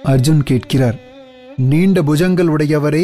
அர்ஜுன் கேட்கிறார் நீண்ட புஜங்கள் உடையவரே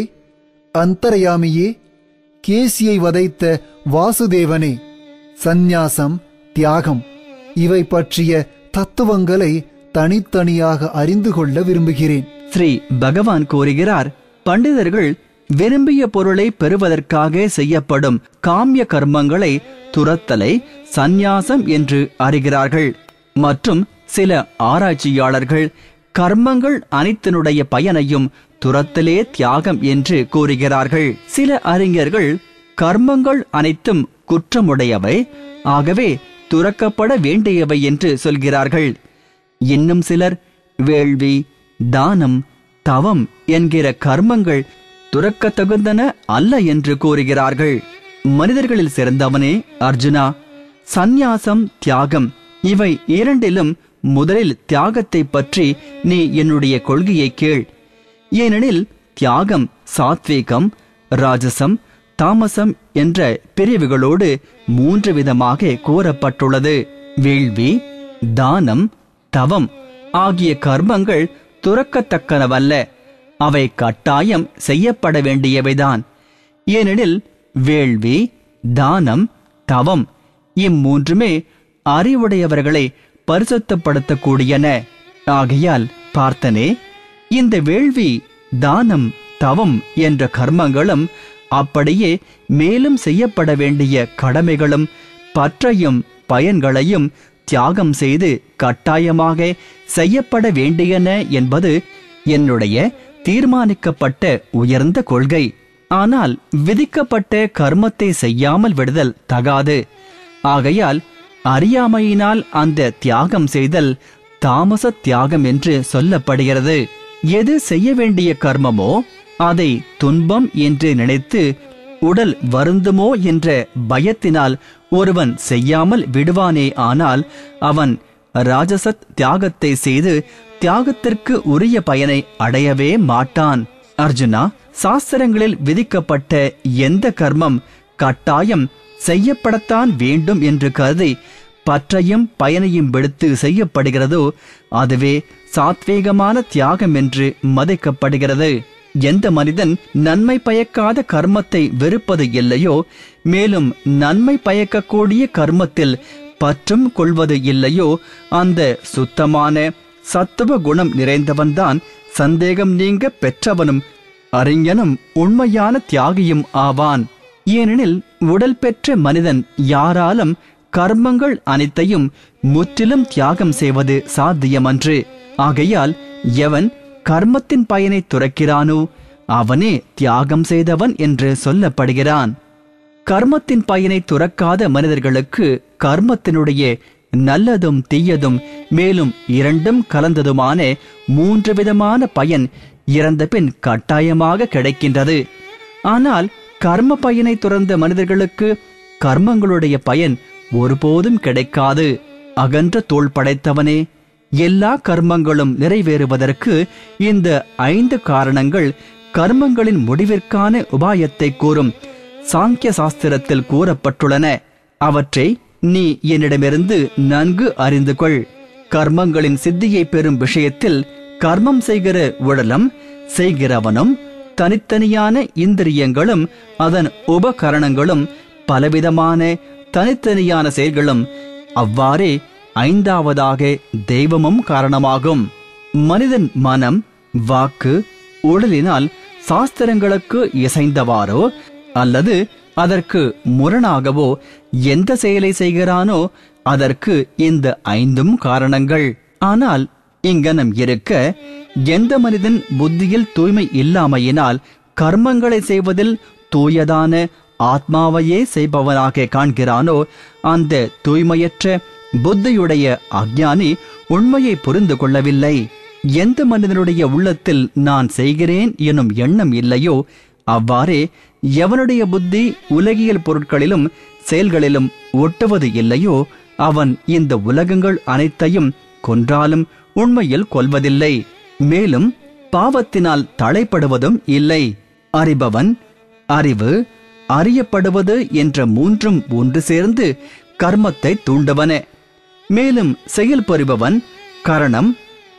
அந்தரயாமியே கேசியை வதைத்த வாசுதேவனே சந்நியாசம் தியாகம் இவை பற்றிய தத்துவங்களை தனித்தனியாக அறிந்து கொள்ள விரும்புகிறேன் ஸ்ரீ பகவான் கூறுகிறார் பண்டிதர்கள் விரும்பிய பொருளை பெறுவதற்காக செய்யப்படும் காமிய கர்மங்களை துரத்தலை சந்நியாசம் என்று அறிகிறார்கள் மற்றும் சில ஆராய்ச்சியாளர்கள் கர்மங்கள் அனைத்தினுடைய பயனையும் துரத்தலே தியாகம் என்று கூறுகிறார்கள் சில அறிஞர்கள் கர்மங்கள் அனைத்தும் குற்றமுடையவை ஆகவே துறக்கப்பட வேண்டியவை என்று சொல்கிறார்கள் இன்னும் சிலர் வேள்வி தானம் தவம் என்கிற கர்மங்கள் துறக்கத்தகுந்தன அல்ல என்று கூறுகிறார்கள் மனிதர்களில் சிறந்தவனே அர்ஜுனா சந்நியாசம் தியாகம் இவை இரண்டிலும் முதலில் தியாகத்தை பற்றி நீ என்னுடைய கொள்கையை கேள் ஏனெனில் தியாகம் சாத்வீகம் ராஜசம் தாமசம் என்ற பிரிவுகளோடு மூன்று விதமாக கூறப்பட்டுள்ளது வேள்வி தானம் தவம் ஆகிய கர்மங்கள் துறக்கத்தக்கனவல்ல அவை கட்டாயம் செய்யப்பட வேண்டியவைதான் ஏனெனில் வேள்வி தானம் தவம் இம்மூன்றுமே அறிவுடையவர்களை பரிசுத்தப்படுத்தக்கூடியன ஆகையால் பார்த்தனே இந்த வேள்வி தானம் தவம் என்ற கர்மங்களும் அப்படியே மேலும் செய்யப்பட வேண்டிய கடமைகளும் பற்றையும் பயன்களையும் தியாகம் செய்து கட்டாயமாக செய்யப்பட வேண்டியன என்பது என்னுடைய தீர்மானிக்கப்பட்ட உயர்ந்த கொள்கை ஆனால் விதிக்கப்பட்ட கர்மத்தை செய்யாமல் விடுதல் தகாது ஆகையால் அறியாமையினால் அந்த தியாகம் செய்தல் தாமச தியாகம் என்று சொல்லப்படுகிறது எது செய்ய வேண்டிய கர்மமோ அதை துன்பம் என்று நினைத்து உடல் வருந்துமோ என்ற பயத்தினால் ஒருவன் செய்யாமல் விடுவானே ஆனால் அவன் ராஜசத் தியாகத்தை செய்து தியாகத்திற்கு உரிய பயனை அடையவே மாட்டான் அர்ஜுனா சாஸ்திரங்களில் விதிக்கப்பட்ட எந்த கர்மம் கட்டாயம் செய்யப்படத்தான் வேண்டும் என்று கருதி பற்றையும் பயனையும் விடுத்து செய்யப்படுகிறதோ அதுவே சாத்வீகமான தியாகம் என்று மதிக்கப்படுகிறது எந்த மனிதன் நன்மை பயக்காத கர்மத்தை வெறுப்பது இல்லையோ மேலும் நன்மை பயக்கக்கூடிய கர்மத்தில் பற்றும் கொள்வது இல்லையோ அந்த சுத்தமான சத்துவ குணம் நிறைந்தவன்தான் சந்தேகம் நீங்க பெற்றவனும் அறிஞனும் உண்மையான தியாகியும் ஆவான் ஏனெனில் உடல் பெற்ற மனிதன் யாராலும் கர்மங்கள் அனைத்தையும் முற்றிலும் தியாகம் செய்வது சாத்தியமன்று ஆகையால் எவன் கர்மத்தின் பயனை துறக்கிறானோ அவனே தியாகம் செய்தவன் என்று சொல்லப்படுகிறான் கர்மத்தின் பயனை துறக்காத மனிதர்களுக்கு கர்மத்தினுடைய நல்லதும் தீயதும் மேலும் இரண்டும் கலந்ததுமான மூன்று விதமான பயன் இறந்த பின் கட்டாயமாக கிடைக்கின்றது ஆனால் கர்ம பயனை துறந்த மனிதர்களுக்கு கர்மங்களுடைய பயன் ஒருபோதும் கிடைக்காது அகன்ற தோள் படைத்தவனே எல்லா கர்மங்களும் நிறைவேறுவதற்கு இந்த ஐந்து காரணங்கள் கர்மங்களின் முடிவிற்கான உபாயத்தை கூறும் சாங்கிய சாஸ்திரத்தில் கூறப்பட்டுள்ளன அவற்றை நீ என்னிடமிருந்து நன்கு அறிந்து கொள் கர்மங்களின் சித்தியை பெறும் விஷயத்தில் கர்மம் செய்கிற உடலும் செய்கிறவனும் தனித்தனியான இந்திரியங்களும் அதன் உபகரணங்களும் பலவிதமான தனித்தனியான செயல்களும் அவ்வாறே ஐந்தாவதாக தெய்வமும் காரணமாகும் மனிதன் மனம் வாக்கு உடலினால் சாஸ்திரங்களுக்கு இசைந்தவாறோ அல்லது அதற்கு முரணாகவோ எந்த செயலை செய்கிறானோ அதற்கு இந்த ஐந்தும் காரணங்கள் ஆனால் இங்கனம் இருக்க எந்த மனிதன் புத்தியில் தூய்மை இல்லாமையினால் கர்மங்களை செய்வதில் தூயதான ஆத்மாவையே செய்பவனாக காண்கிறானோ அந்த தூய்மையற்ற புத்தியுடைய அஞ்ஞானி உண்மையை புரிந்து கொள்ளவில்லை எந்த மனிதனுடைய உள்ளத்தில் நான் செய்கிறேன் எனும் எண்ணம் இல்லையோ அவ்வாறே எவனுடைய புத்தி உலகியல் பொருட்களிலும் செயல்களிலும் ஒட்டுவது இல்லையோ அவன் இந்த உலகங்கள் அனைத்தையும் கொன்றாலும் உண்மையில் கொல்வதில்லை மேலும் பாவத்தினால் தளைப்படுவதும் இல்லை அறிபவன் அறிவு அறியப்படுவது என்ற மூன்றும் ஒன்று சேர்ந்து கர்மத்தை தூண்டுவன மேலும் செயல் புரிபவன் கரணம்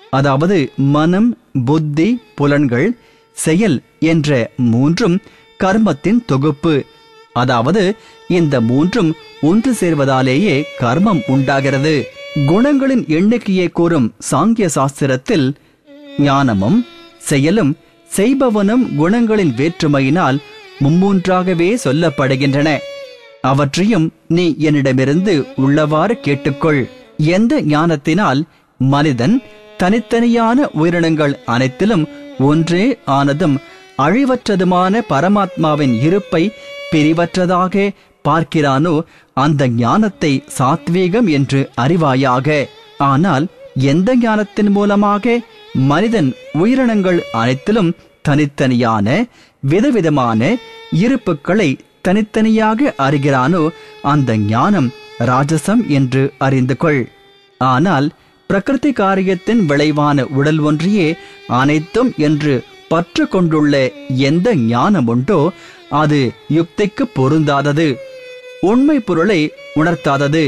அதாவது மனம் புத்தி புலன்கள் செயல் என்ற மூன்றும் கர்மத்தின் தொகுப்பு அதாவது இந்த மூன்றும் ஒன்று சேர்வதாலேயே கர்மம் உண்டாகிறது குணங்களின் எண்ணிக்கையை கூறும் சாங்கிய சாஸ்திரத்தில் ஞானமும் செயலும் செய்பவனும் குணங்களின் வேற்றுமையினால் மும்மூன்றாகவே சொல்லப்படுகின்றன அவற்றையும் நீ என்னிடமிருந்து உள்ளவாறு கேட்டுக்கொள் எந்த ஞானத்தினால் மனிதன் தனித்தனியான உயிரினங்கள் அனைத்திலும் ஒன்றே ஆனதும் அழிவற்றதுமான பரமாத்மாவின் இருப்பை பிரிவற்றதாக பார்க்கிறானோ அந்த ஞானத்தை சாத்வீகம் என்று அறிவாயாக ஆனால் எந்த ஞானத்தின் மூலமாக மனிதன் உயிரினங்கள் அனைத்திலும் தனித்தனியான விதவிதமான இருப்புக்களை தனித்தனியாக அறிகிறானோ அந்த ஞானம் ராஜசம் என்று அறிந்து கொள் ஆனால் பிரகிருதி காரியத்தின் விளைவான உடல் ஒன்றியே அனைத்தும் என்று பற்று கொண்டுள்ள எந்த ஞானம் உண்டோ அது யுக்திக்கு பொருந்தாதது உண்மை பொருளை உணர்த்தாதது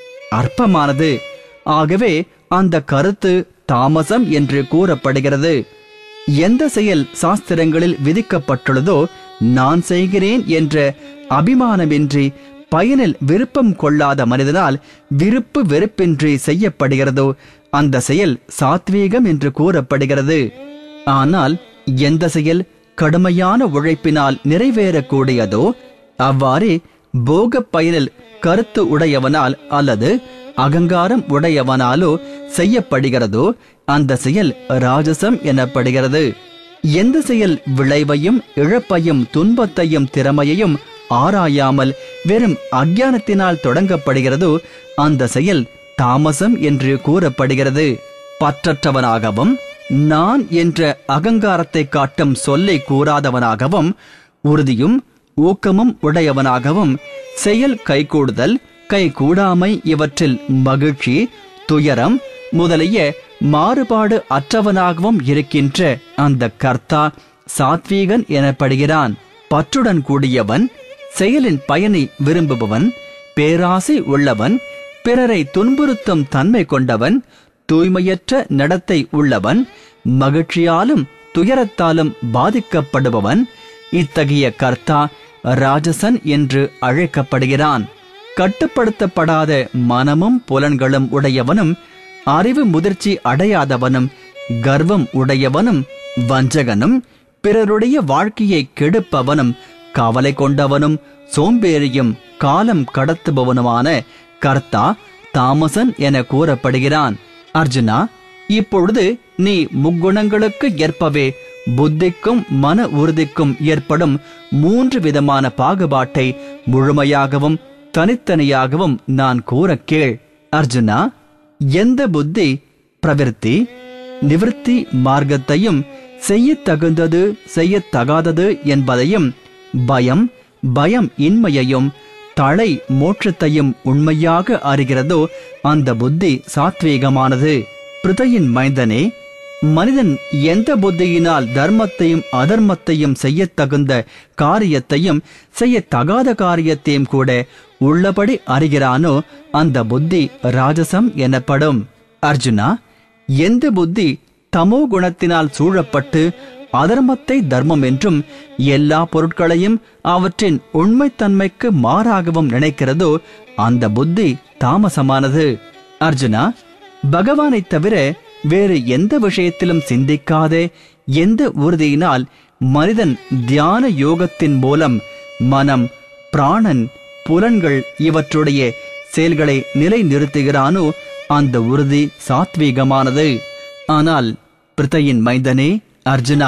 அற்பமானது ஆகவே அந்த கருத்து தாமசம் என்று கூறப்படுகிறது எந்த செயல் சாஸ்திரங்களில் விதிக்கப்பட்டுள்ளதோ நான் செய்கிறேன் என்ற அபிமானமின்றி பயனில் விருப்பம் கொள்ளாத மனிதனால் விருப்பு வெறுப்பின்றி செய்யப்படுகிறதோ அந்த செயல் சாத்வீகம் என்று கூறப்படுகிறது ஆனால் எந்த செயல் கடுமையான உழைப்பினால் நிறைவேறக்கூடியதோ அவ்வாறே போக பயனில் கருத்து உடையவனால் அல்லது அகங்காரம் உடையவனாலோ செய்யப்படுகிறதோ அந்த செயல் ராஜசம் எனப்படுகிறது எந்த செயல் விளைவையும் இழப்பையும் துன்பத்தையும் திறமையையும் ஆராயாமல் வெறும் அஞ்ஞானத்தினால் தொடங்கப்படுகிறதோ அந்த செயல் தாமசம் என்று கூறப்படுகிறது பற்றற்றவனாகவும் நான் என்ற அகங்காரத்தை காட்டும் சொல்லை கூறாதவனாகவும் உறுதியும் ஊக்கமும் உடையவனாகவும் செயல் கைகூடுதல் கைகூடாமை இவற்றில் மகிழ்ச்சி துயரம் முதலிய மாறுபாடு அற்றவனாகவும் இருக்கின்ற அந்த கர்த்தா சாத்வீகன் எனப்படுகிறான் பற்றுடன் கூடியவன் செயலின் பயனை விரும்புபவன் பேராசை உள்ளவன் பிறரை துன்புறுத்தும் தன்மை கொண்டவன் தூய்மையற்ற நடத்தை உள்ளவன் மகிழ்ச்சியாலும் துயரத்தாலும் பாதிக்கப்படுபவன் இத்தகைய கர்த்தா ராஜசன் என்று அழைக்கப்படுகிறான் கட்டுப்படுத்தப்படாத மனமும் புலன்களும் உடையவனும் அறிவு முதிர்ச்சி அடையாதவனும் கர்வம் உடையவனும் வஞ்சகனும் பிறருடைய வாழ்க்கையை கெடுப்பவனும் கவலை கொண்டவனும் சோம்பேறியும் காலம் கடத்துபவனுமான கர்த்தா தாமசன் என கூறப்படுகிறான் அர்ஜுனா இப்பொழுது நீ முக்குணங்களுக்கு ஏற்பவே புத்திக்கும் மன உறுதிக்கும் ஏற்படும் மூன்று விதமான பாகுபாட்டை முழுமையாகவும் தனித்தனியாகவும் நான் கூறக் கேள் அர்ஜுனா எந்த புத்தி பிரவிற்த்தி நிவிருத்தி மார்க்கத்தையும் செய்யத் தகுந்தது செய்யத் தகாதது என்பதையும் பயம் பயம் இன்மையையும் தலை மோட்சத்தையும் உண்மையாக அறிகிறதோ அந்த புத்தி சாத்வீகமானது பிருதையின் மைந்தனே மனிதன் எந்த புத்தியினால் தர்மத்தையும் அதர்மத்தையும் செய்யத் தகுந்த காரியத்தையும் செய்யத் தகாத காரியத்தையும் கூட உள்ளபடி அறிகிறானோ அந்த புத்தி ராஜசம் எனப்படும் அர்ஜுனா எந்த புத்தி தமோ குணத்தினால் சூழப்பட்டு அதர்மத்தை தர்மம் என்றும் எல்லா பொருட்களையும் அவற்றின் உண்மைத்தன்மைக்கு மாறாகவும் நினைக்கிறதோ அந்த புத்தி தாமசமானது அர்ஜுனா பகவானைத் தவிர வேறு எந்த விஷயத்திலும் சிந்திக்காதே எந்த உறுதியினால் மனிதன் தியான யோகத்தின் மூலம் மனம் பிராணன் புலன்கள் இவற்றுடைய செயல்களை நிலைநிறுத்துகிறானோ அந்த உறுதி சாத்வீகமானது ஆனால் பிரித்தையின் மைந்தனே அர்ஜுனா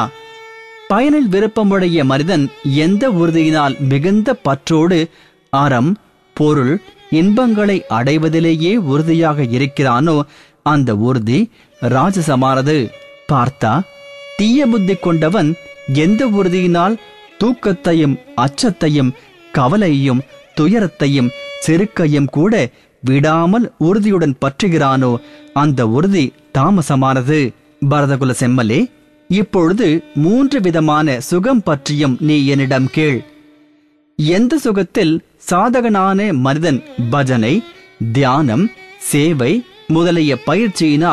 பயனில் விருப்பமுடைய மனிதன் எந்த உறுதியினால் மிகுந்த பற்றோடு அறம் பொருள் இன்பங்களை அடைவதிலேயே உறுதியாக இருக்கிறானோ அந்த உறுதி ராஜசமானது பார்த்தா தீய புத்தி கொண்டவன் எந்த உறுதியினால் தூக்கத்தையும் அச்சத்தையும் கவலையையும் துயரத்தையும் செருக்கையும் கூட விடாமல் உறுதியுடன் பற்றுகிறானோ அந்த உறுதி தாமசமானது பரதகுல செம்மலே இப்பொழுது மூன்று விதமான சுகம் பற்றியும் நீ என்னிடம் கேள் எந்த சுகத்தில் சாதகனான மனிதன் பஜனை தியானம் சேவை முதலிய பயிற்சியினால்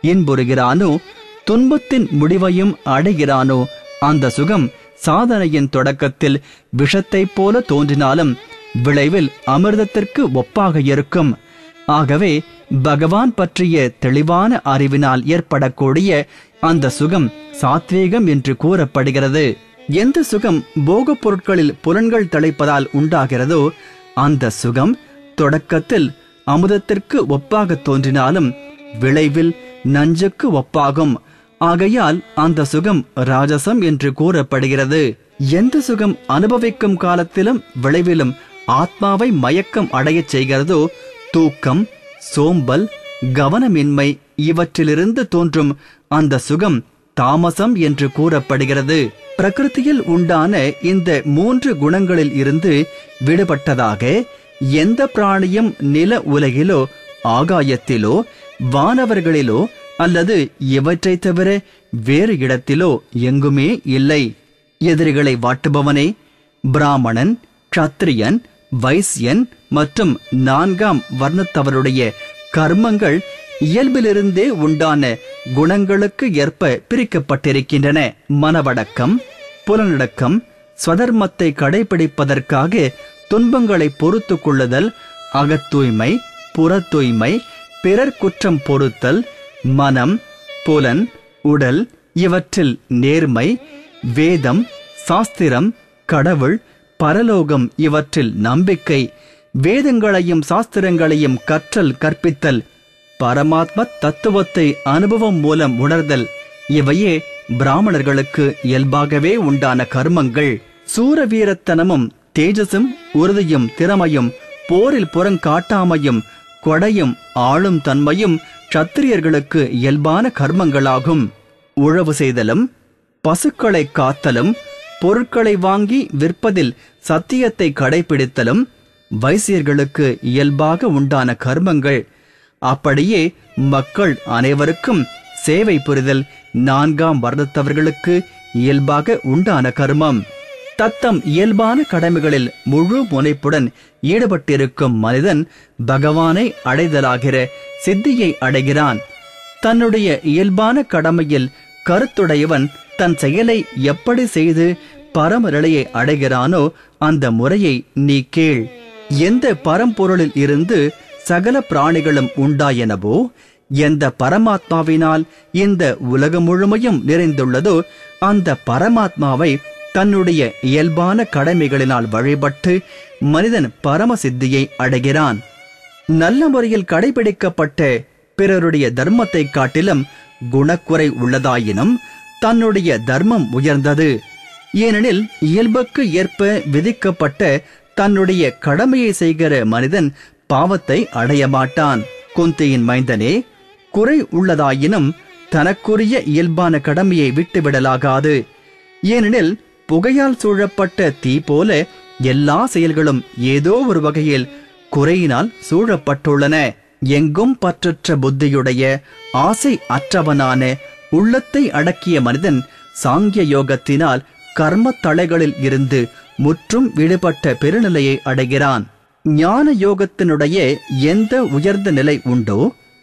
இன்புறுகிறானோ துன்பத்தின் முடிவையும் அடைகிறானோ அந்த சுகம் சாதனையின் தொடக்கத்தில் விஷத்தைப் போல தோன்றினாலும் விளைவில் அமிர்தத்திற்கு ஒப்பாக இருக்கும் ஆகவே பகவான் பற்றிய தெளிவான அறிவினால் ஏற்படக்கூடிய அந்த சுகம் சாத்வீகம் என்று கூறப்படுகிறது எந்த சுகம் போகப் பொருட்களில் புலன்கள் தழைப்பதால் உண்டாகிறதோ அந்த சுகம் தொடக்கத்தில் அமுதத்திற்கு ஒப்பாக தோன்றினாலும் விளைவில் நஞ்சுக்கு ஒப்பாகும் ஆகையால் அந்த சுகம் ராஜசம் என்று கூறப்படுகிறது எந்த சுகம் அனுபவிக்கும் காலத்திலும் விளைவிலும் ஆத்மாவை மயக்கம் அடையச் செய்கிறதோ தூக்கம் சோம்பல் கவனமின்மை இவற்றிலிருந்து தோன்றும் அந்த சுகம் தாமசம் என்று கூறப்படுகிறது பிரகிருதியில் உண்டான இந்த மூன்று குணங்களில் இருந்து விடுபட்டதாக எந்த பிராணியும் நில உலகிலோ ஆகாயத்திலோ வானவர்களிலோ அல்லது இவற்றை தவிர வேறு இடத்திலோ எங்குமே இல்லை எதிரிகளை வாட்டுபவனே பிராமணன் க்ஷத்ரியன் வைசியன் மற்றும் நான்காம் வர்ணத்தவருடைய கர்மங்கள் இயல்பிலிருந்தே உண்டான குணங்களுக்கு ஏற்ப பிரிக்கப்பட்டிருக்கின்றன மனவடக்கம் புலனடக்கம் ஸ்வதர்மத்தை கடைபிடிப்பதற்காக துன்பங்களை பொறுத்து கொள்ளுதல் அகத்தூய்மை புறத்தூய்மை பிறர் குற்றம் பொறுத்தல் மனம் புலன் உடல் இவற்றில் நேர்மை வேதம் சாஸ்திரம் கடவுள் பரலோகம் இவற்றில் நம்பிக்கை வேதங்களையும் சாஸ்திரங்களையும் கற்றல் கற்பித்தல் பரமாத்ம தத்துவத்தை அனுபவம் மூலம் உணர்தல் இவையே பிராமணர்களுக்கு இயல்பாகவே உண்டான கர்மங்கள் சூரவீரத்தனமும் தேஜஸும் உறுதியும் திறமையும் போரில் புறங்காட்டாமையும் கொடையும் ஆளும் தன்மையும் சத்திரியர்களுக்கு இயல்பான கர்மங்களாகும் உழவு செய்தலும் பசுக்களை காத்தலும் பொருட்களை வாங்கி விற்பதில் சத்தியத்தை கடைபிடித்தலும் வைசியர்களுக்கு இயல்பாக உண்டான கர்மங்கள் அப்படியே மக்கள் அனைவருக்கும் சேவை புரிதல் நான்காம் வர்ணத்தவர்களுக்கு இயல்பாக உண்டான கர்மம் தத்தம் இயல்பான கடமைகளில் முழு முனைப்புடன் ஈடுபட்டிருக்கும் மனிதன் பகவானை அடைதலாகிற சித்தியை அடைகிறான் தன்னுடைய இயல்பான கடமையில் கருத்துடையவன் தன் செயலை எப்படி செய்து பரமநிலையை அடைகிறானோ அந்த முறையை நீ கேள் எந்த பரம்பொருளில் இருந்து சகல பிராணிகளும் உண்டாயனவோ எந்த பரமாத்மாவினால் இந்த உலகம் முழுமையும் நிறைந்துள்ளதோ அந்த பரமாத்மாவை தன்னுடைய இயல்பான கடமைகளினால் வழிபட்டு மனிதன் பரம சித்தியை அடைகிறான் நல்ல முறையில் கடைபிடிக்கப்பட்ட பிறருடைய தர்மத்தை காட்டிலும் குணக்குறை உள்ளதாயினும் தன்னுடைய தர்மம் உயர்ந்தது ஏனெனில் இயல்புக்கு ஏற்ப விதிக்கப்பட்ட தன்னுடைய கடமையை செய்கிற மனிதன் பாவத்தை அடைய மாட்டான் குந்தியின் மைந்தனே குறை உள்ளதாயினும் தனக்குரிய இயல்பான கடமையை விட்டுவிடலாகாது ஏனெனில் புகையால் சூழப்பட்ட தீ போல எல்லா செயல்களும் ஏதோ ஒரு வகையில் குறையினால் சூழப்பட்டுள்ளன எங்கும் பற்றற்ற புத்தியுடைய ஆசை அற்றவனான உள்ளத்தை அடக்கிய மனிதன் சாங்கிய யோகத்தினால் கர்ம தளைகளில் இருந்து முற்றும் விடுபட்ட பெருநிலையை அடைகிறான் ஞான யோகத்தினுடைய எந்த உயர்ந்த நிலை உண்டோ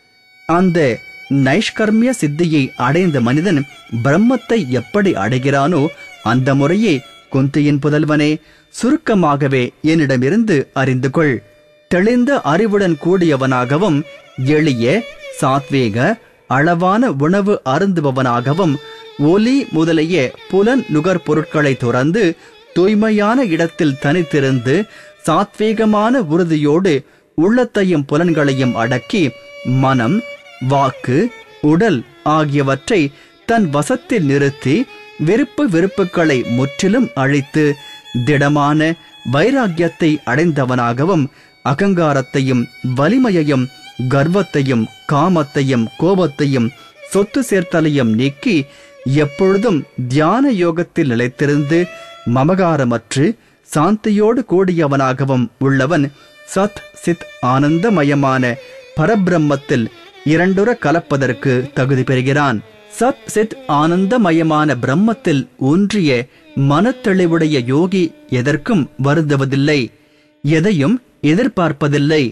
அந்த நைஷ்கர்மிய சித்தியை அடைந்த மனிதன் பிரம்மத்தை எப்படி அடைகிறானோ அந்த முறையே குந்தியின் புதல்வனே சுருக்கமாகவே என்னிடமிருந்து அறிந்து கொள் தெளிந்த அறிவுடன் கூடியவனாகவும் எளிய சாத்வீக அளவான உணவு அருந்துபவனாகவும் ஒலி முதலிய புலன் நுகர் பொருட்களை துறந்து தூய்மையான இடத்தில் தனித்திருந்து சாத்வீகமான உறுதியோடு உள்ளத்தையும் புலன்களையும் அடக்கி மனம் வாக்கு உடல் ஆகியவற்றை தன் வசத்தில் நிறுத்தி விருப்பு வெறுப்புகளை முற்றிலும் அழித்து திடமான வைராக்கியத்தை அடைந்தவனாகவும் அகங்காரத்தையும் வலிமையையும் கர்வத்தையும் காமத்தையும் கோபத்தையும் சொத்து சேர்த்தலையும் நீக்கி எப்பொழுதும் தியான யோகத்தில் நிலைத்திருந்து மமகாரமற்று சாந்தியோடு கூடியவனாகவும் உள்ளவன் சத் சித் ஆனந்தமயமான பரபிரம்மத்தில் இரண்டுற கலப்பதற்கு தகுதி பெறுகிறான் சத் சித் ஆனந்தமயமான பிரம்மத்தில் ஊன்றிய மனத்தெளிவுடைய யோகி எதற்கும் வருந்துவதில்லை எதையும் எதிர்பார்ப்பதில்லை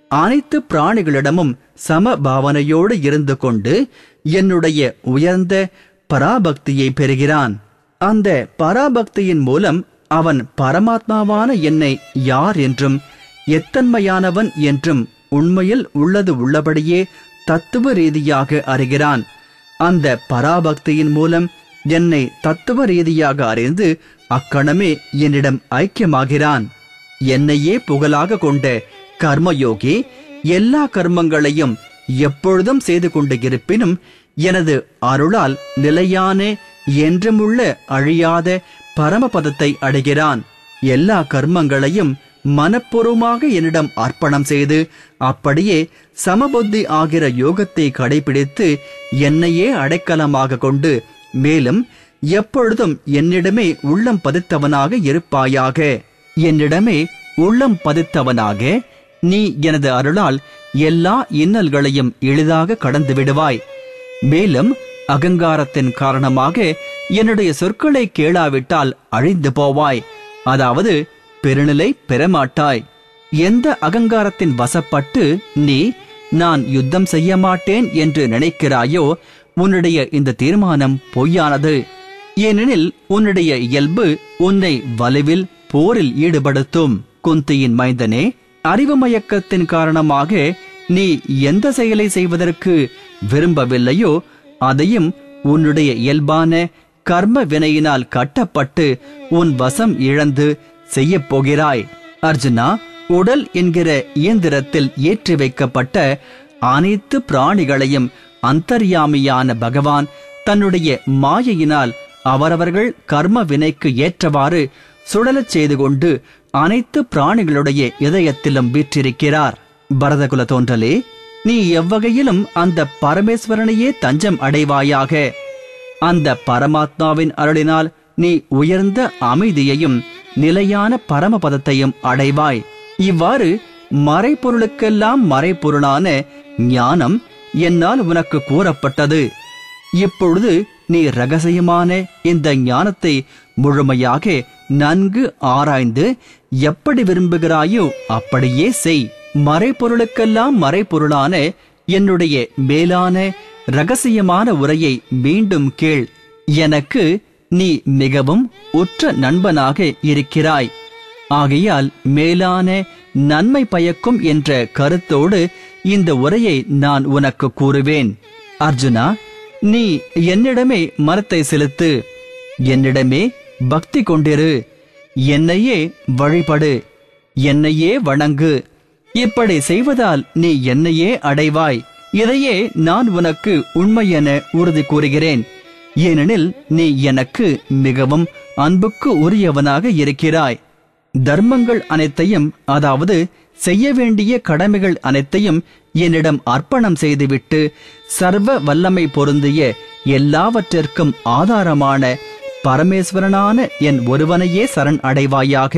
அனைத்து பிராணிகளிடமும் சம பாவனையோடு இருந்து கொண்டு என்னுடைய உயர்ந்த பராபக்தியை பெறுகிறான் அந்த பராபக்தியின் மூலம் அவன் பரமாத்மாவான என்னை யார் என்றும் எத்தன்மையானவன் என்றும் உண்மையில் உள்ளது உள்ளபடியே தத்துவ ரீதியாக அறிகிறான் அந்த பராபக்தியின் மூலம் என்னை தத்துவ ரீதியாக அறிந்து அக்கணமே என்னிடம் ஐக்கியமாகிறான் என்னையே புகழாக கொண்ட கர்மயோகி எல்லா கர்மங்களையும் எப்பொழுதும் செய்து கொண்டு இருப்பினும் எனது அருளால் நிலையான என்றுமுள்ள அழியாத பரமபதத்தை அடைகிறான் எல்லா கர்மங்களையும் மனப்பூர்வமாக என்னிடம் அர்ப்பணம் செய்து அப்படியே சமபுத்தி ஆகிற யோகத்தை கடைபிடித்து என்னையே அடைக்கலமாக கொண்டு மேலும் எப்பொழுதும் என்னிடமே உள்ளம் பதித்தவனாக இருப்பாயாக என்னிடமே உள்ளம் பதித்தவனாக நீ எனது அருளால் எல்லா இன்னல்களையும் எளிதாக கடந்து விடுவாய் மேலும் அகங்காரத்தின் காரணமாக என்னுடைய சொற்களை கேளாவிட்டால் அழிந்து போவாய் அதாவது பெருநிலை பெறமாட்டாய் எந்த அகங்காரத்தின் வசப்பட்டு நீ நான் யுத்தம் செய்ய மாட்டேன் என்று நினைக்கிறாயோ உன்னுடைய இந்த தீர்மானம் பொய்யானது ஏனெனில் உன்னுடைய இயல்பு உன்னை வலுவில் போரில் ஈடுபடுத்தும் குந்தியின் மைந்தனே அறிவு மயக்கத்தின் காரணமாக நீ எந்த செயலை செய்வதற்கு விரும்பவில்லையோ அதையும் உன்னுடைய இயல்பான கர்ம வினையினால் கட்டப்பட்டு உன் வசம் இழந்து செய்யப் போகிறாய் அர்ஜுனா உடல் என்கிற இயந்திரத்தில் ஏற்றி வைக்கப்பட்ட அனைத்து பிராணிகளையும் அந்தர்யாமியான பகவான் தன்னுடைய மாயையினால் அவரவர்கள் கர்ம வினைக்கு ஏற்றவாறு சுழலச் செய்து கொண்டு அனைத்து பிராணிகளுடைய இதயத்திலும் வீற்றிருக்கிறார் பரதகுல தோன்றலே நீ எவ்வகையிலும் அந்த பரமேஸ்வரனையே தஞ்சம் அடைவாயாக அந்த பரமாத்மாவின் அருளினால் நீ உயர்ந்த அமைதியையும் நிலையான பரமபதத்தையும் அடைவாய் இவ்வாறு மறைபொருளுக்கெல்லாம் மறைபொருளான ஞானம் என்னால் உனக்கு கூறப்பட்டது இப்பொழுது நீ ரகசியமான இந்த ஞானத்தை முழுமையாக நன்கு ஆராய்ந்து எப்படி விரும்புகிறாயோ அப்படியே செய் மறைபொருளுக்கெல்லாம் மறைபொருளான என்னுடைய மேலான ரகசியமான உரையை மீண்டும் கேள் எனக்கு நீ மிகவும் உற்ற நண்பனாக இருக்கிறாய் ஆகையால் மேலான நன்மை பயக்கும் என்ற கருத்தோடு இந்த உரையை நான் உனக்கு கூறுவேன் அர்ஜுனா நீ என்னிடமே மரத்தை செலுத்து என்னிடமே பக்தி கொண்டிரு என்னையே வழிபடு என்னையே வணங்கு இப்படி செய்வதால் நீ என்னையே அடைவாய் இதையே நான் உனக்கு உண்மை என உறுதி கூறுகிறேன் ஏனெனில் நீ எனக்கு மிகவும் அன்புக்கு உரியவனாக இருக்கிறாய் தர்மங்கள் அனைத்தையும் அதாவது செய்ய வேண்டிய கடமைகள் அனைத்தையும் என்னிடம் அர்ப்பணம் செய்துவிட்டு சர்வ வல்லமை பொருந்திய எல்லாவற்றிற்கும் ஆதாரமான பரமேஸ்வரனான என் ஒருவனையே சரண் அடைவாயாக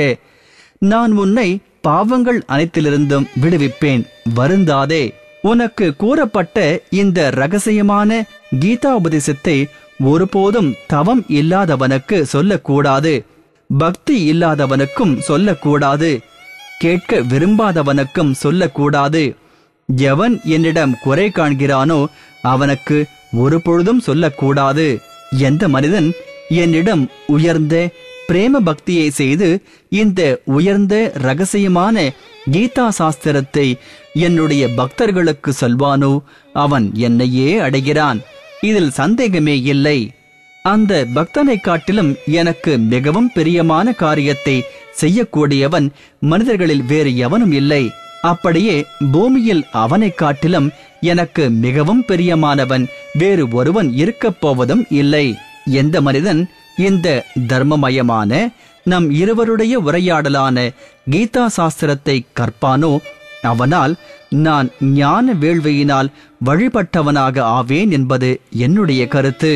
நான் உன்னை பாவங்கள் அனைத்திலிருந்தும் விடுவிப்பேன் வருந்தாதே உனக்கு கூறப்பட்ட இந்த ரகசியமான கீதா உபதேசத்தை ஒருபோதும் தவம் இல்லாதவனுக்கு சொல்லக்கூடாது பக்தி இல்லாதவனுக்கும் சொல்லக்கூடாது கேட்க விரும்பாதவனுக்கும் சொல்லக்கூடாது எவன் என்னிடம் குறை காண்கிறானோ அவனுக்கு ஒரு பொழுதும் சொல்லக்கூடாது எந்த மனிதன் என்னிடம் உயர்ந்த பிரேம பக்தியை செய்து இந்த உயர்ந்த ரகசியமான கீதா சாஸ்திரத்தை என்னுடைய பக்தர்களுக்கு சொல்வானோ அவன் என்னையே அடைகிறான் இதில் சந்தேகமே இல்லை அந்த பக்தனை காட்டிலும் எனக்கு மிகவும் பிரியமான காரியத்தை செய்யக்கூடியவன் மனிதர்களில் வேறு எவனும் இல்லை அப்படியே பூமியில் அவனைக் காட்டிலும் எனக்கு மிகவும் பிரியமானவன் வேறு ஒருவன் இருக்கப் போவதும் இல்லை எந்த மனிதன் இந்த தர்மமயமான நம் இருவருடைய உரையாடலான கீதா சாஸ்திரத்தை கற்பானோ அவனால் நான் ஞான வேள்வியினால் வழிபட்டவனாக ஆவேன் என்பது என்னுடைய கருத்து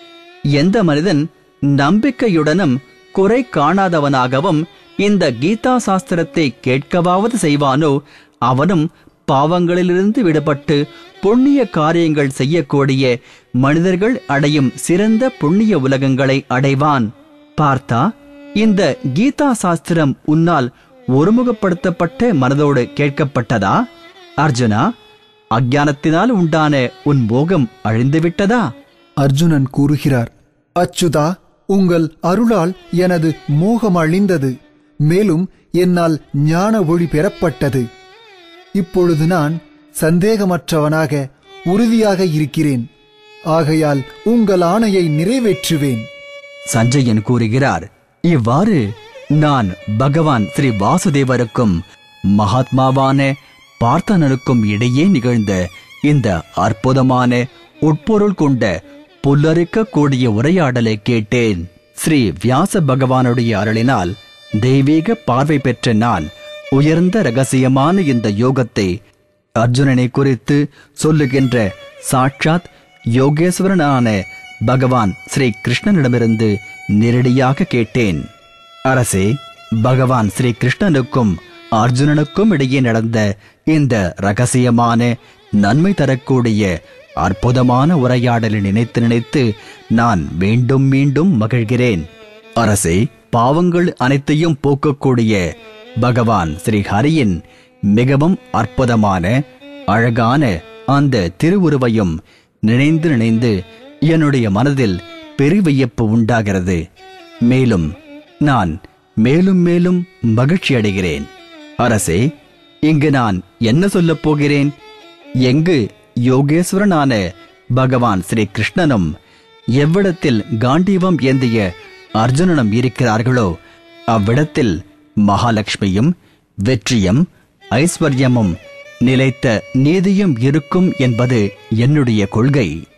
எந்த மனிதன் நம்பிக்கையுடனும் குறை காணாதவனாகவும் இந்த கீதா சாஸ்திரத்தை கேட்கவாவது செய்வானோ அவனும் பாவங்களிலிருந்து விடுபட்டு புண்ணிய காரியங்கள் செய்யக்கூடிய மனிதர்கள் அடையும் சிறந்த புண்ணிய உலகங்களை அடைவான் பார்த்தா இந்த கீதா சாஸ்திரம் உன்னால் ஒருமுகப்படுத்தப்பட்ட மனதோடு கேட்கப்பட்டதா அர்ஜுனா அஞ்ஞானத்தினால் உண்டான உன் மோகம் அழிந்துவிட்டதா அர்ஜுனன் கூறுகிறார் அச்சுதா உங்கள் அருளால் எனது மோகம் அழிந்தது மேலும் என்னால் ஞான ஒளி பெறப்பட்டது இப்பொழுது நான் சந்தேகமற்றவனாக உறுதியாக இருக்கிறேன் ஆகையால் உங்கள் ஆணையை நிறைவேற்றுவேன் சஞ்சயன் கூறுகிறார் இவ்வாறு நான் பகவான் ஸ்ரீ வாசுதேவருக்கும் மகாத்மாவான பார்த்தனருக்கும் இடையே நிகழ்ந்த இந்த அற்புதமான உட்பொருள் கொண்ட புல்லரிக்க கூடிய உரையாடலை கேட்டேன் ஸ்ரீ வியாச பகவானுடைய அருளினால் தெய்வீக பார்வை பெற்ற நான் உயர்ந்த ரகசியமான இந்த யோகத்தை அர்ஜுனனை குறித்து சொல்லுகின்ற சாட்சாத் யோகேஸ்வரனான பகவான் ஸ்ரீ கிருஷ்ணனிடமிருந்து நேரடியாக கேட்டேன் அரசே பகவான் ஸ்ரீ கிருஷ்ணனுக்கும் அர்ஜுனனுக்கும் இடையே நடந்த இந்த ரகசியமான நன்மை தரக்கூடிய அற்புதமான உரையாடலை நினைத்து நினைத்து நான் மீண்டும் மீண்டும் மகிழ்கிறேன் அரசே பாவங்கள் அனைத்தையும் போக்கக்கூடிய பகவான் ஸ்ரீ ஹரியின் மிகவும் அற்புதமான அழகான அந்த திருவுருவையும் நினைந்து நினைந்து என்னுடைய மனதில் பெருவியப்பு உண்டாகிறது மேலும் நான் மேலும் மேலும் மகிழ்ச்சி அடைகிறேன் அரசே இங்கு நான் என்ன சொல்லப் போகிறேன் எங்கு யோகேஸ்வரனான பகவான் ஸ்ரீ கிருஷ்ணனும் எவ்விடத்தில் காண்டீவம் ஏந்திய அர்ஜுனனும் இருக்கிறார்களோ அவ்விடத்தில் மகாலட்சுமியும் வெற்றியும் ஐஸ்வர்யமும் நிலைத்த நீதியும் இருக்கும் என்பது என்னுடைய கொள்கை